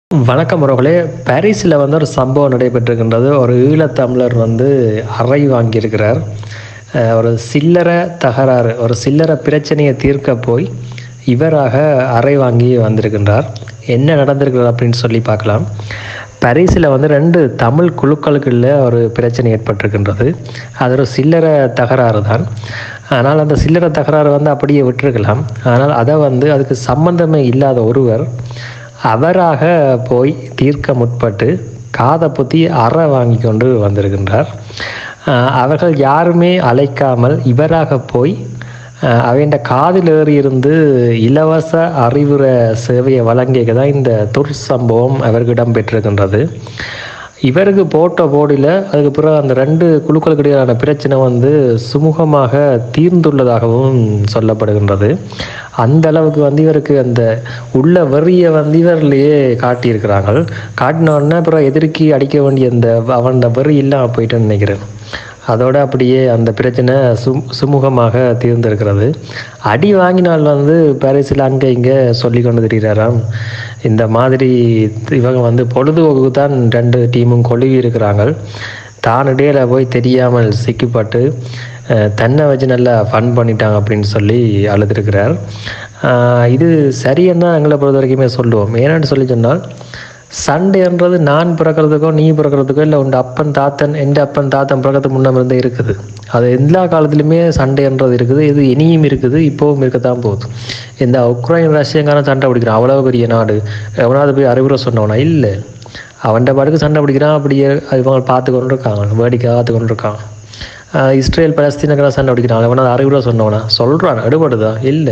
வணக்கம் உறவுகளே பாரிஸில் வந்து ஒரு சம்பவம் நடைபெற்றிருக்கின்றது ஒரு ஈழத்தமிழர் வந்து அறை வாங்கியிருக்கிறார் அஹ் ஒரு சில்லறை தகராறு ஒரு சில்லறை பிரச்சனையை தீர்க்க போய் இவராக அறை வாங்கி வந்திருக்கின்றார் என்ன நடந்திருக்கிறது அப்படின்னு சொல்லி பார்க்கலாம் பாரிஸில் வந்து ரெண்டு தமிழ் குழுக்களுக்குள்ள ஒரு பிரச்சனை ஏற்பட்டிருக்கின்றது அது ஒரு சில்லறை தகராறு தான் ஆனால் அந்த சில்லறை தகராறு வந்து அப்படியே விட்டிருக்கலாம் ஆனால் அதை வந்து அதுக்கு சம்பந்தமே இல்லாத ஒருவர் அவராக போய் தீர்க்க முற்பட்டு காதை புத்தி அற வாங்கி கொண்டு வந்திருக்கின்றார் ஆஹ் அவர்கள் யாருமே அழைக்காமல் இவராக போய் ஆஹ் அவன் காதில் ஏறி இருந்து இலவச அறிவுரை சேவையை வழங்கியது தான் இந்த துர்சம்பவம் அவருக்கு இடம்பெற்றிருக்கின்றது இவருக்கு போட்ட போடியில் அதுக்கு பிறகு அந்த ரெண்டு குழுக்களுக்கு இடையிலான பிரச்சனை வந்து சுமூகமாக தீர்ந்துள்ளதாகவும் சொல்லப்படுகின்றது அந்த அளவுக்கு வந்து இவருக்கு அந்த உள்ள வெறியை வந்து இவர்லேயே காட்டியிருக்கிறாங்க காட்டின உடனே அப்புறம் எதிர்க்கி அடிக்க வேண்டிய அந்த அவன் வெறி இல்லாமல் போயிட்டுன்னு நினைக்கிறேன் அதோட அப்படியே அந்த பிரச்சனை சும் சுமூகமாக தீர்ந்திருக்கிறது அடி வாங்கினால் வந்து பாரிஸில் அங்கே இங்கே சொல்லி கொண்டு திரிகிறாராம் இந்த மாதிரி இவங்க வந்து பொழுதுபோக்கு தான் ரெண்டு டீமும் கொழுவி இருக்கிறாங்க தான் இடையில போய் தெரியாமல் சிக்கப்பட்டு அஹ், தன்னை வச்சு நல்லா ஃபன் பண்ணிட்டாங்க அப்படின்னு சொல்லி அழுதுருக்கிறார் ஆஹ், இது சரியன்னு தான் எங்களை பொறுத்த வரைக்குமே சொல்லுவோம் ஏன்னு சொல்லி சொன்னால் சண்டைன்றது நான் பிறக்கிறதுக்கோ நீ பிறக்கிறதுக்கோ இல்லை உன் அப்பன் தாத்தன் எந்த அப்பன் தாத்தன் பிறக்கிறதுக்கு முன்ன இருந்தே இருக்குது அது எல்லா காலத்துலையுமே சண்டைன்றது இருக்குது இது இனியும் இருக்குது இப்போவும் இருக்கத்தான் போகுது இந்த உக்ரைன் ரஷ்யங்கான சண்டை பிடிக்கிறான் அவ்வளோ பெரிய நாடு எவனாவது போய் அறிவுரை சொன்னவனா இல்லை அவன்கிட்ட பாட்டுக்கு சண்டை பிடிக்கிறான் அப்படியே இவங்க பார்த்து கொண்டு இருக்காங்க வேடிக்கை பார்த்து கொண்டு இருக்கான் ஆஹ் இஸ்ரேல் பலஸ்தீனக்கெல்லாம் சண்டை பிடிக்கிறான் எவனாவது அறிவுரை சொன்னவனா சொல்கிறான் எடுபடுதா இல்லை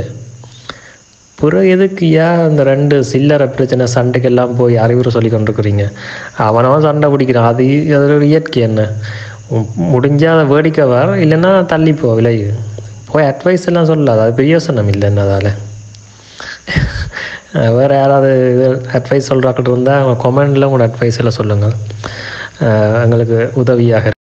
பிறகு எதுக்கு ஏன் அந்த ரெண்டு சில்லறை பிரச்சனை சண்டைக்கெல்லாம் போய் அறிவுரை சொல்லி கொண்டிருக்கிறீங்க அவனவன் சண்டை பிடிக்கிறான் அது அது ஒரு இயற்கை என்ன உம் முடிஞ்சா அதை வேடிக்கை வர இல்லைன்னா தள்ளிப்போ விலகு போய் அட்வைஸ் எல்லாம் சொல்லாது அது பிரயோசனம் இல்லை என்னதால வேறு யாராவது அட்வைஸ் சொல்கிறாக்கிட்டு இருந்தால் அவங்க கொமெண்டில் உங்களோட அட்வைஸ் எல்லாம் சொல்லுங்கள் அஹ் எங்களுக்கு உதவியாக